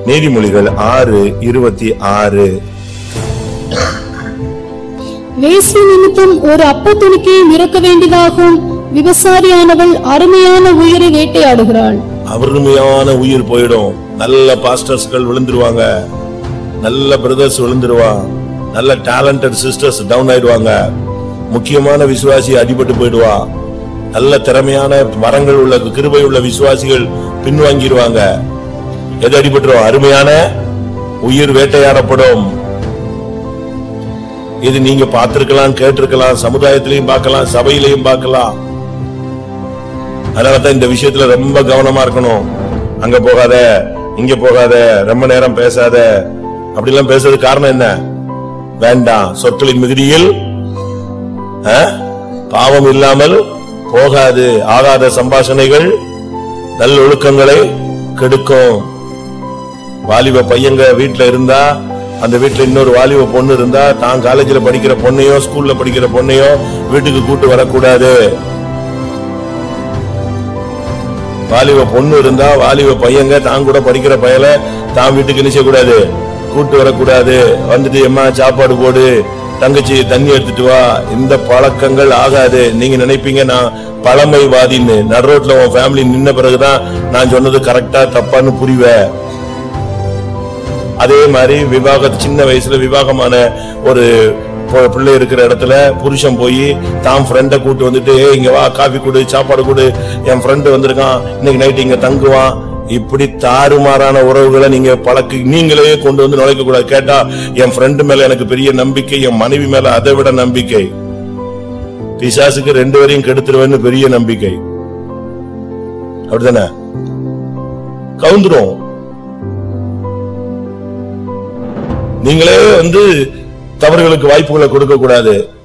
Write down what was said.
நீதிமொழிகள் ஆறு இருபத்தி ஆறு வேசி நிமித்தம் ஒரு அப்பத்துணிக்கை நிறக்க வேண்டியதாகும் விபசாரியானவள் அருமையான உயிரை வேட்டையாடுகிறாள் அருமையான உயிர் போயிடும் நல்ல பாஸ்டர்ஸ்கள் விழுந்துருவாங்க நல்ல பிரதர்ஸ் விழுந்துருவான் நல்ல டேலண்டட் சிஸ்டர்ஸ் டவுன் ஆயிடுவாங்க முக்கியமான விசுவாசி அடிபட்டு போயிடுவா நல்ல திறமையான வரங்கள் உள்ள கிருபை உள்ள விசுவாசிகள் பின்வாங்கிடுவாங்க எது அடிபட்டுரும் அருமையான உயிர் வேட்டையாடப்படும் இது நீங்க பார்த்திருக்கலாம் கேட்டிருக்கலாம் சமுதாயத்திலையும் பார்க்கலாம் சபையிலையும் பார்க்கலாம் அதனாலதான் இந்த விஷயத்துல ரொம்ப கவனமா இருக்கணும் அங்க போகாத இங்க போகாத ரொம்ப நேரம் பேசாத அப்படிலாம் பேசுறது காரணம் என்ன வேண்டாம் சொற்களின் மிகுதியில் ஆ? பாவம் இல்லாமல் போகாது ஆகாத சம்பாஷணைகள் நல்ல ஒழுக்கங்களை கெடுக்கும் வாலிப பையங்க வீட்ல இருந்தா அந்த வீட்ல இன்னொரு வாலிப பொண்ணு இருந்தா தான் காலேஜ்ல படிக்கிற பொண்ணையோ ஸ்கூல்ல படிக்கிற பொண்ணையோ வீட்டுக்கு கூட்டு வரக்கூடாது வாலிப பொண்ணு இருந்தா வாலிப பையங்க தான் கூட படிக்கிற பயல தான் வீட்டுக்கு நிச்சய கூடாது கூட்டு வரக்கூடாது வந்துட்டு எம்மா சாப்பாடு போடு தங்கச்சி தண்ணி எடுத்துட்டு வா இந்த பழக்கங்கள் ஆகாது நீங்க நினைப்பீங்க நான் பழமைவாதின்னு நடுரோட்ல உன் ஃபேமிலி நின்ன பிறகுதான் நான் சொன்னது கரெக்டா தப்பான்னு புரிவேன் அதே மாதிரி விவாக சின்ன வயசுல விவாகமான ஒரு பொ- பிள்ளை இருக்கிற இடத்துல புருஷன் போய் தான் ஃப்ரெண்டை கூட்டு வந்துட்டு "ஏய், இங்க வா காஃபி கொடு சாப்பாடு கொடு என் ஃப்ரெண்டு வந்திருக்கான் இன்னைக்கு நைட் இங்க தங்குவான் இப்படி தாறுமாறான உறவுகளை நீங்க பழக்கி நீங்களே கொண்டு வந்து நுழைக்க கூடாது கேட்டா என் ஃப்ரெண்டு மேல எனக்கு பெரிய நம்பிக்கை என் மனைவி மேல அதை விட நம்பிக்கை பிசாசுக்கு ரெண்டு வரையும் கெடுத்துருவேன்னு பெரிய நம்பிக்கை அப்படிதானே கவுந்துரும் நீங்களே வந்து தவறுகளுக்கு வாய்ப்புகளை கொடுக்க கூடாது